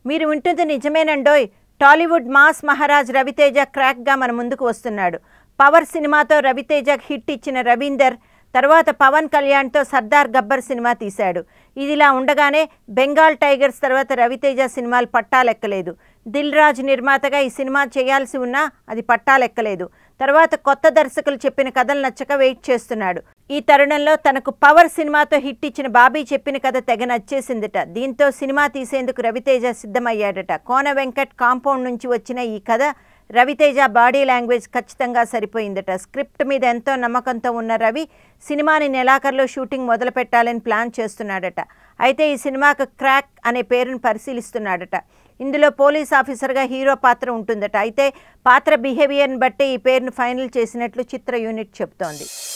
మీరు వింటుంది నిజమేనండోయ్ టాలీవుడ్ మాస్ మహారాజ్ రవితేజ క్రాక్గా మన ముందుకు వస్తున్నాడు పవర్ సినిమాతో రవితేజ హిట్ ఇచ్చిన రవీందర్ తర్వాత పవన్ కళ్యాణ్తో సర్దార్ గబ్బర్ సినిమా తీశాడు ఇదిలా ఉండగానే బెంగాల్ టైగర్స్ తర్వాత రవితేజ సినిమాలు పట్టాలెక్కలేదు దిల్ రాజు నిర్మాతగా ఈ సినిమా చేయాల్సి ఉన్నా అది పట్టాలెక్కలేదు తర్వాత కొత్త దర్శకులు చెప్పిన కథలు నచ్చక వెయిట్ చేస్తున్నాడు ఈ తరుణంలో తనకు పవర్ సినిమాతో హిట్ ఇచ్చిన బాబీ చెప్పిన కథ తెగ నచ్చేసిందట దీంతో సినిమా తీసేందుకు రవితేజ సిద్ధమయ్యాడట కోన వెంకట్ కాంపౌండ్ నుంచి వచ్చిన ఈ కథ రవితేజ బాడీ లాంగ్వేజ్ ఖచ్చితంగా సరిపోయిందట స్క్రిప్ట్ మీద ఎంతో నమ్మకంతో ఉన్న రవి సినిమాని నెలాఖరులో షూటింగ్ మొదలు పెట్టాలని ప్లాన్ చేస్తున్నాడట అయితే ఈ సినిమాకు క్రాక్ అనే పేరును పరిశీలిస్తున్నాడట ఇందులో పోలీస్ ఆఫీసర్గా హీరో పాత్ర ఉంటుందట అయితే పాత్ర బిహేవియర్ని బట్టి ఈ పేరును ఫైనల్ చేసినట్లు చిత్ర యూనిట్ చెబుతోంది